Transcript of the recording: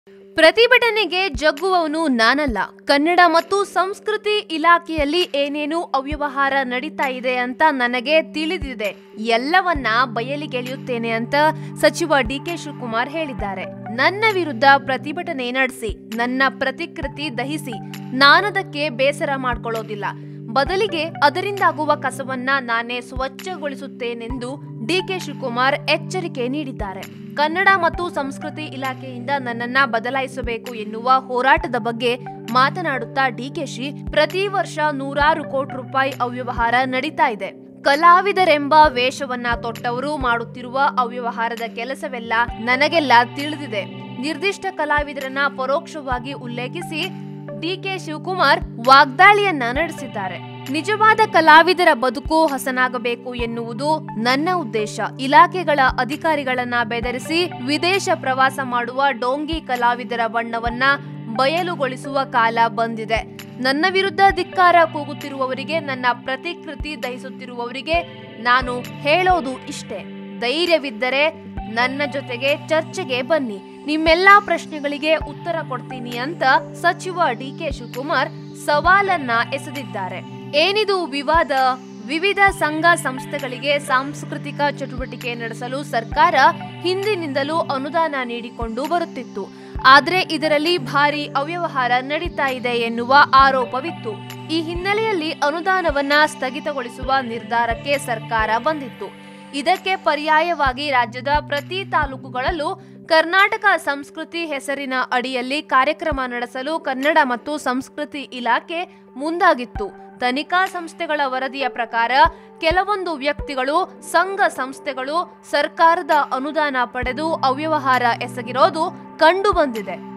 ಪ್ರತಿಭಟನೆಗೆ ಜಗ್ಗುವವನು ನಾನಲ್ಲ ಕನ್ನಡ ಮತ್ತು ಸಂಸ್ಕೃತಿ ಇಲಾಖೆಯಲ್ಲಿ ಏನೇನು ಅವ್ಯವಹಾರ ನಡೀತಾ ಇದೆ ಅಂತ ನನಗೆ ತಿಳಿದಿದೆ ಎಲ್ಲವನ್ನ ಬಯಲಿಗೆಳೆಯುತ್ತೇನೆ ಅಂತ ಸಚಿವ ಡಿಕೆ ಶಿವಕುಮಾರ್ ಹೇಳಿದ್ದಾರೆ ನನ್ನ ವಿರುದ್ಧ ಪ್ರತಿಭಟನೆ ನಡೆಸಿ ನನ್ನ ಪ್ರತಿಕೃತಿ ದಹಿಸಿ ನಾನದಕ್ಕೆ ಬೇಸರ ಮಾಡ್ಕೊಳ್ಳೋದಿಲ್ಲ ಬದಲಿಗೆ ಅದರಿಂದಾಗುವ ಕಸವನ್ನ ನಾನೇ ಸ್ವಚ್ಛಗೊಳಿಸುತ್ತೇನೆಂದು ಡಿಕೆ ಶಿವಕುಮಾರ್ ಎಚ್ಚರಿಕೆ ನೀಡಿದ್ದಾರೆ ಕನ್ನಡ ಮತ್ತು ಸಂಸ್ಕೃತಿ ಇಲಾಖೆಯಿಂದ ನನ್ನನ್ನ ಬದಲಾಯಿಸಬೇಕು ಎನ್ನುವ ಹೋರಾಟದ ಬಗ್ಗೆ ಮಾತನಾಡುತ್ತಾ ಡಿಕೆಶಿ ಪ್ರತಿ ವರ್ಷ ನೂರಾರು ಕೋಟಿ ರೂಪಾಯಿ ಅವ್ಯವಹಾರ ನಡೀತಾ ಇದೆ ಕಲಾವಿದರೆಂಬ ವೇಷವನ್ನ ತೊಟ್ಟವರು ಮಾಡುತ್ತಿರುವ ಅವ್ಯವಹಾರದ ಕೆಲಸವೆಲ್ಲ ನನಗೆಲ್ಲ ತಿಳಿದಿದೆ ನಿರ್ದಿಷ್ಟ ಕಲಾವಿದರನ್ನ ಪರೋಕ್ಷವಾಗಿ ಉಲ್ಲೇಖಿಸಿ ಡಿಕೆ ಶಿವಕುಮಾರ್ ವಾಗ್ದಾಳಿಯನ್ನ ನಡೆಸಿದ್ದಾರೆ ನಿಜವಾದ ಕಲಾವಿದರ ಬದುಕು ಹಸನಾಗಬೇಕು ಎನ್ನುವುದು ನನ್ನ ಉದ್ದೇಶ ಇಲಾಖೆಗಳ ಅಧಿಕಾರಿಗಳನ್ನ ಬೆದರಿಸಿ ವಿದೇಶ ಪ್ರವಾಸ ಮಾಡುವ ಡೋಂಗಿ ಕಲಾವಿದರ ಬಣ್ಣವನ್ನ ಬಯಲುಗೊಳಿಸುವ ಕಾಲ ಬಂದಿದೆ ನನ್ನ ವಿರುದ್ಧ ಧಿಕ್ಕಾರ ಕೂಗುತ್ತಿರುವವರಿಗೆ ನನ್ನ ಪ್ರತಿಕೃತಿ ದಹಿಸುತ್ತಿರುವವರಿಗೆ ನಾನು ಹೇಳೋದು ಇಷ್ಟೇ ಧೈರ್ಯವಿದ್ದರೆ ನನ್ನ ಜೊತೆಗೆ ಚರ್ಚೆಗೆ ಬನ್ನಿ ನಿಮ್ಮೆಲ್ಲಾ ಪ್ರಶ್ನೆಗಳಿಗೆ ಉತ್ತರ ಕೊಡ್ತೀನಿ ಅಂತ ಸಚಿವ ಡಿಕೆ ಶಿವಕುಮಾರ್ ಸವಾಲನ್ನ ಎಸೆದಿದ್ದಾರೆ ಏನಿದು ವಿವಾದ ವಿವಿಧ ಸಂಘ ಸಂಸ್ಥೆಗಳಿಗೆ ಸಾಂಸ್ಕೃತಿಕ ಚಟುವಟಿಕೆ ನಡೆಸಲು ಸರ್ಕಾರ ಹಿಂದಿನಿಂದಲೂ ಅನುದಾನ ನೀಡಿಕೊಂಡು ಬರುತ್ತಿತ್ತು ಆದ್ರೆ ಇದರಲ್ಲಿ ಭಾರಿ ಅವ್ಯವಹಾರ ನಡೀತಾ ಇದೆ ಎನ್ನುವ ಆರೋಪವಿತ್ತು ಈ ಹಿನ್ನೆಲೆಯಲ್ಲಿ ಅನುದಾನವನ್ನ ಸ್ಥಗಿತಗೊಳಿಸುವ ನಿರ್ಧಾರಕ್ಕೆ ಸರ್ಕಾರ ಬಂದಿತ್ತು ಇದಕ್ಕೆ ಪರ್ಯಾಯವಾಗಿ ರಾಜ್ಯದ ಪ್ರತಿ ತಾಲೂಕುಗಳಲ್ಲೂ ಕರ್ನಾಟಕ ಸಂಸ್ಕೃತಿ ಹೆಸರಿನ ಅಡಿಯಲ್ಲಿ ಕಾರ್ಯಕ್ರಮ ನಡೆಸಲು ಕನ್ನಡ ಮತ್ತು ಸಂಸ್ಕೃತಿ ಇಲಾಖೆ ಮುಂದಾಗಿತ್ತು ತನಿಖಾ ಸಂಸ್ಥೆಗಳ ವರದಿಯ ಪ್ರಕಾರ ಕೆಲವೊಂದು ವ್ಯಕ್ತಿಗಳು ಸಂಘ ಸಂಸ್ಥೆಗಳು ಸರ್ಕಾರದ ಅನುದಾನ ಪಡೆದು ಅವ್ಯವಹಾರ ಎಸಗಿರೋದು ಕಂಡು ಬಂದಿದೆ